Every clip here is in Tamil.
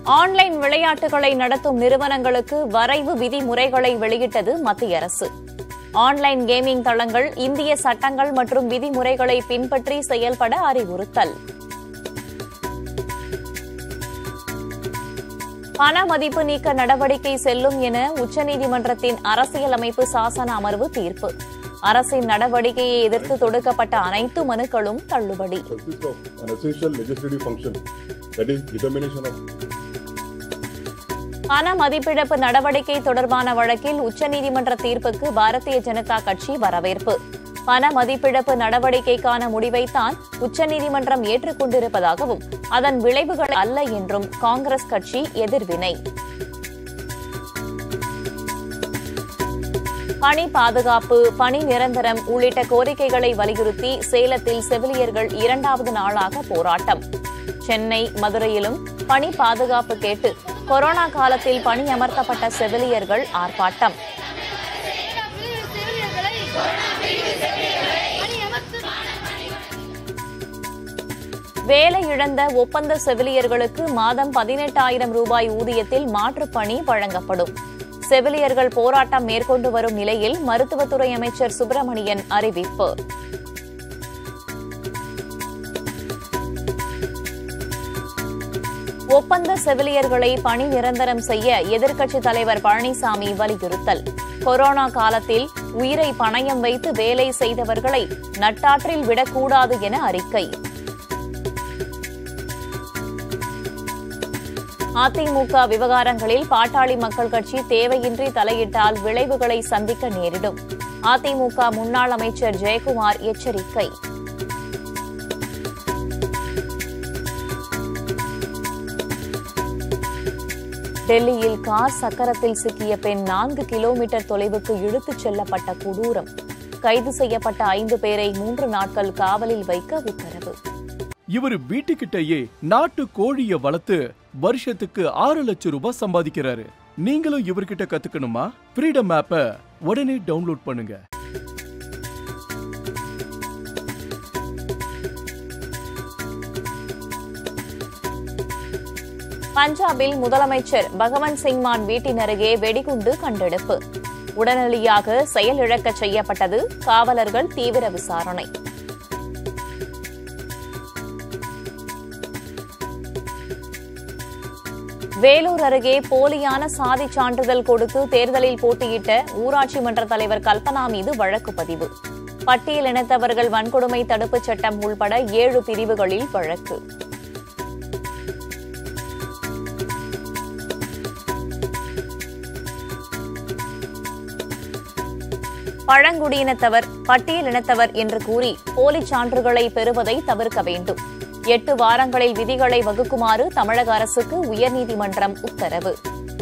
ஆன்லைன் விளையாட்டுகளை நடத்தும் நிறுவனங்களுக்கு வரைவு விதிமுறைகளை வெளியிட்டது மத்திய அரசு ஆன்லைன் கேமிங் தளங்கள் இந்திய சட்டங்கள் மற்றும் விதிமுறைகளை பின்பற்றி செயல்பட அறிவுறுத்தல் பண மதிப்பு நீக்க நடவடிக்கை செல்லும் என உச்சநீதிமன்றத்தின் அரசியலமைப்பு சாசன அமர்வு தீர்ப்பு அரசின் நடவடிக்கையை எதிர்த்து தொடுக்கப்பட்ட அனைத்து மனுக்களும் தள்ளுபடி consists of an essential legislative function, that is determination of பண மதிப்பிழப்பு நடவடிக்கை தொடர்பான வழக்கில் உச்சநீதிமன்ற தீர்ப்புக்கு பாரதிய ஜனதா கட்சி வரவேற்பு பண மதிப்பிழப்பு நடவடிக்கைக்கான முடிவைத்தான் உச்சநீதிமன்றம் ஏற்றுக்கொண்டிருப்பதாகவும் அதன் விளைவுகள் அல்ல என்றும் காங்கிரஸ் கட்சி எதிர்வினை பணி பாதுகாப்பு பணி நிரந்தரம் உள்ளிட்ட கோரிக்கைகளை வலியுறுத்தி சேலத்தில் செவிலியர்கள் இரண்டாவது நாளாக போராட்டம் சென்னை மதுரையிலும் பணி பாதுகாப்பு கேட்டு கொரோனா காலத்தில் பணியமர்த்தப்பட்ட செவிலியர்கள் ஆர்ப்பாட்டம் வேலை இழந்த ஒப்பந்த செவிலியர்களுக்கு மாதம் பதினெட்டாயிரம் ரூபாய் ஊதியத்தில் மாற்றுப் பணி வழங்கப்படும் செவிலியர்கள் போராட்டம் மேற்கொண்டு வரும் நிலையில் மருத்துவத்துறை அமைச்சர் சுப்பிரமணியன் அறிவிப்பு ஒப்பந்த செவிலியர்களை பணி நிரந்தரம் செய்ய எதிர்க்கட்சித் தலைவர் பழனிசாமி வலியுறுத்தல் கொரோனா காலத்தில் உயிரை பணயம் வைத்து வேலை செய்தவர்களை நட்டாற்றில் விடக்கூடாது என அறிக்கை அதிமுக விவகாரங்களில் பாட்டாளி மக்கள் கட்சி தேவையின்றி தலையிட்டால் விளைவுகளை சந்திக்க நேரிடும் அதிமுக முன்னாள் அமைச்சர் ஜெயக்குமார் எச்சரிக்கை டெல்லியில் கார் சக்கரத்தில் சிக்கிய பெண் நான்கு கிலோமீட்டர் தொலைவுக்கு இழுத்துச் செல்லப்பட்ட கொடூரம் கைது செய்யப்பட்ட ஐந்து பேரை மூன்று நாட்கள் காவலில் வைக்க உத்தரவு இவர் வீட்டுக்கிட்டயே நாட்டு கோழிய வளர்த்து வருஷத்துக்கு ஆறு லட்சம் ரூபாய் சம்பாதிக்கிறாரு நீங்களும் இவர்கிட்ட கத்துக்கணுமா ஃப்ரீடம் ஆப்ப உடனே டவுன்லோட் பண்ணுங்க பஞ்சாபில் முதலமைச்சர் பகவந்த் சிங் மான் வீட்டின் அருகே வெடிகுண்டு கண்டெடுப்பு உடனடியாக செயலிழக்க செய்யப்பட்டது காவலர்கள் தீவிர விசாரணை வேலூர் அருகே போலியான சாதி சான்றிதழ் கொடுத்து தேர்தலில் போட்டியிட்ட ஊராட்சி மன்ற தலைவர் கல்பனா மீது வழக்கு பதிவு பட்டியல் இனத்தவர்கள் வன்கொடுமை தடுப்புச் சட்டம் உள்பட ஏழு பிரிவுகளில் வழக்கு பழங்குடியினத்தவர் பட்டியல் இனத்தவர் என்று கூறி போலி சான்றுகளை பெறுவதை தவிர்க்க வேண்டும் எட்டு வாரங்களில் விதிகளை வகுக்குமாறு தமிழக அரசுக்கு உயர்நீதிமன்றம் உத்தரவு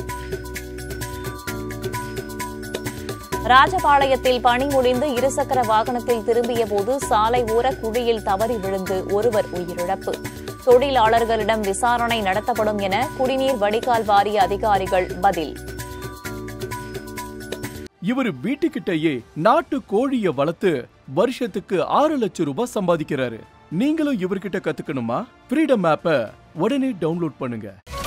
ராஜபாளையத்தில் பணி முடிந்து இருசக்கர வாகனத்தில் திரும்பிய போது சாலை ஓர குழியில் தவறி விழுந்து ஒருவர் உயிரிழப்பு தொழிலாளர்களிடம் விசாரணை நடத்தப்படும் என குடிநீர் வடிகால் வாரிய அதிகாரிகள் பதில் இவர் வீட்டுக்கிட்டயே நாட்டு கோழிய வளர்த்து வருஷத்துக்கு ஆறு லட்சம் ரூபாய் சம்பாதிக்கிறாரு நீங்களும் இவர்கிட்ட கத்துக்கணுமா ஃப்ரீடம் ஆப்ப உடனே டவுன்லோட் பண்ணுங்க